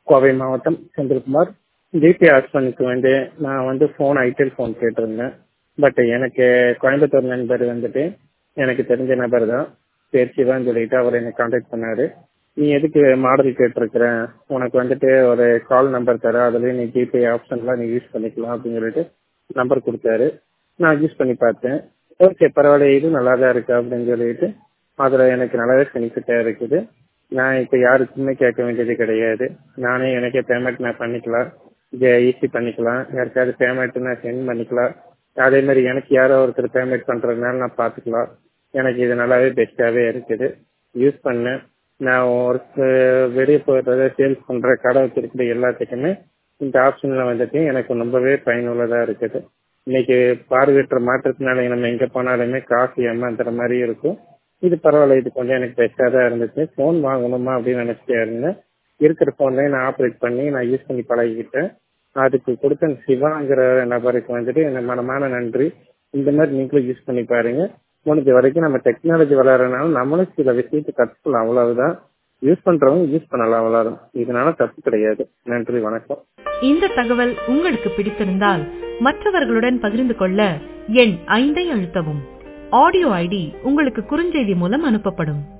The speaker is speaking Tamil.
கோவை மாவட்டம் செந்தில்குமார் ஜிபே ஆப்ஷனுக்கு வந்து நான் வந்து ஃபோன் ஐடெல் ஃபோன் கேட்டிருந்தேன் பட் எனக்கு கோயம்புத்தூர் நண்பர் வந்துட்டு எனக்கு தெரிஞ்ச நபர் தான் பேர் சிவான்னு சொல்லிட்டு அவர் என்னை காண்டாக்ட் பண்ணாரு நீ எதுக்கு மாடல் கேட்டிருக்கிற உனக்கு வந்துட்டு ஒரு கால் நம்பர் தர அதுலேயே நீ ஜிபே ஆப்ஷன்லாம் நீ யூஸ் பண்ணிக்கலாம் அப்படின்னு சொல்லிட்டு நம்பர் கொடுத்தாரு நான் யூஸ் பண்ணி பார்த்தேன் ஓகே பரவாயில்ல இது நல்லா தான் இருக்கு அப்படின்னு சொல்லிட்டு அதில் எனக்கு நல்லாவே பெனிஃபிட்டாக இருக்குது நான் இப்போ யாருக்குமே கேட்க வேண்டியது கிடையாது நானே எனக்கே பேமெண்ட் நான் பண்ணிக்கலாம் ஈஸி பண்ணிக்கலாம் யாருக்காவது பேமெண்ட் நான் சென்ட் பண்ணிக்கலாம் அதே மாதிரி எனக்கு யாரோ ஒருத்தர் பேமெண்ட் பண்ணுறதுனால நான் பார்த்துக்கலாம் எனக்கு இது நல்லாவே பெஸ்ட்டாகவே இருக்குது யூஸ் பண்ணேன் நான் ஒரு வெளியே போகிறத சேல்ஸ் பண்ணுற கடை வச்சிருக்கிற எல்லாத்துக்குமே இந்த ஆப்ஷனில் வந்துட்டு எனக்கு ரொம்பவே பயனுள்ளதாக இருக்குது இன்னைக்கு பார்வையற்ற மாற்றத்தினால நம்ம எங்கே போனாலுமே காசு ஏமாந்துற மாதிரி இருக்கும் இது பரவாயில்ல இது கொஞ்சம் எனக்கு பெஸ்ட்டாக தான் இருந்துச்சு ஃபோன் வாங்கணுமா அப்படின்னு நினச்சிட்டே இருந்தேன் இருக்கிற ஃபோன்லேயே நான் ஆப்ரேட் பண்ணி நான் யூஸ் பண்ணி பழகிக்கிட்டேன் அதுக்கு கொடுத்த சிவாங்கிற நபருக்கு வந்துட்டு என் மனமான நன்றி இந்த மாதிரி நீங்களும் யூஸ் பண்ணி பாருங்க முடிஞ்ச வரைக்கும் நம்ம டெக்னாலஜி வளரனால நம்மளும் சில விஷயத்தை கற்றுக்கலாம் அவ்வளவுதான் யூஸ் பண்றவங்க யூஸ் பண்ணலாம் அவ்வளவுதான் இதனால தப்பு கிடையாது நன்றி வணக்கம் இந்த தகவல் உங்களுக்கு பிடித்திருந்தால் மற்றவர்களுடன் பகிர்ந்து கொள்ள எண் ஐந்தை அழுத்தவும் ஆடியோ ஐடி உங்களுக்கு குறுஞ்செய்தி மூலம் அனுப்பப்படும்